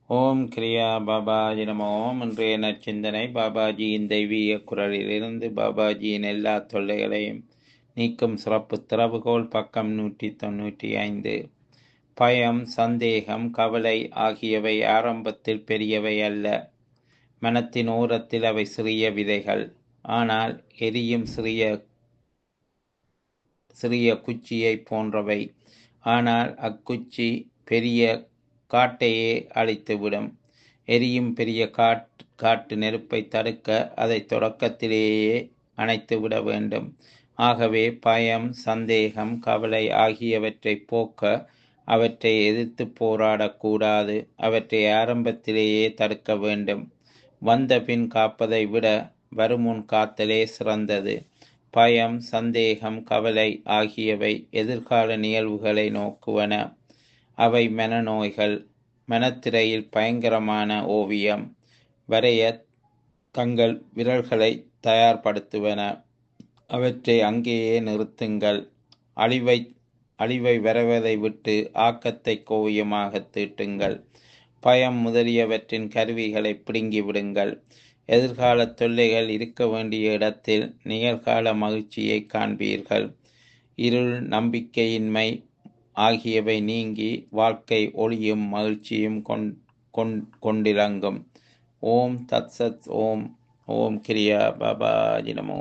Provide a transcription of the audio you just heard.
ஓம் கிரியா பாபாஜி நம ஓம் இன்றைய நற்சிந்தனை பாபாஜியின் தெய்வீக குரலிலிருந்து பாபாஜியின் எல்லா தொல்லைகளையும் நீக்கும் சிறப்பு திறவுகோல் பக்கம் நூற்றி தொண்ணூற்றி ஐந்து பயம் சந்தேகம் கவலை ஆகியவை ஆரம்பத்தில் பெரியவை அல்ல மனத்தின் ஓரத்தில் அவை சிறிய விதைகள் ஆனால் எரியும் சிறிய சிறிய குச்சியை போன்றவை ஆனால் அக்குச்சி பெரிய காட்டையே அழித்துவிடும் எரியும் பெரிய காட் காட்டு நெருப்பை தடுக்க அதை தொடக்கத்திலேயே அணைத்துவிட வேண்டும் ஆகவே பயம் சந்தேகம் கவலை ஆகியவற்றை போக்க அவற்றை எதிர்த்து போராடக்கூடாது அவற்றை ஆரம்பத்திலேயே தடுக்க வேண்டும் வந்த பின் காப்பதை விட வருமுன் காத்தலே சிறந்தது பயம் சந்தேகம் கவலை ஆகியவை எதிர்கால நிகழ்வுகளை நோக்குவன அவை மனநோய்கள் மனத்திரையில் பயங்கரமான ஓவியம் வரைய தங்கள் விரல்களை தயார்படுத்துவன அவற்றை அங்கேயே நிறுத்துங்கள் அழிவை அழிவை வரவதை விட்டு ஆக்கத்தை கோவியமாக தீட்டுங்கள் பயம் முதலியவற்றின் கருவிகளை பிடுங்கி விடுங்கள் எதிர்கால தொல்லைகள் இருக்க வேண்டிய இடத்தில் நிகழ்கால மகிழ்ச்சியை காண்பீர்கள் இருள் நம்பிக்கையின்மை ஆகியவை நீங்கி வாழ்க்கை ஒளியும் மகிழ்ச்சியும் கொண்டிலங்கும் ஓம் தத் சத் ஓம் ஓம் கிரியா பாபாஜி நமோ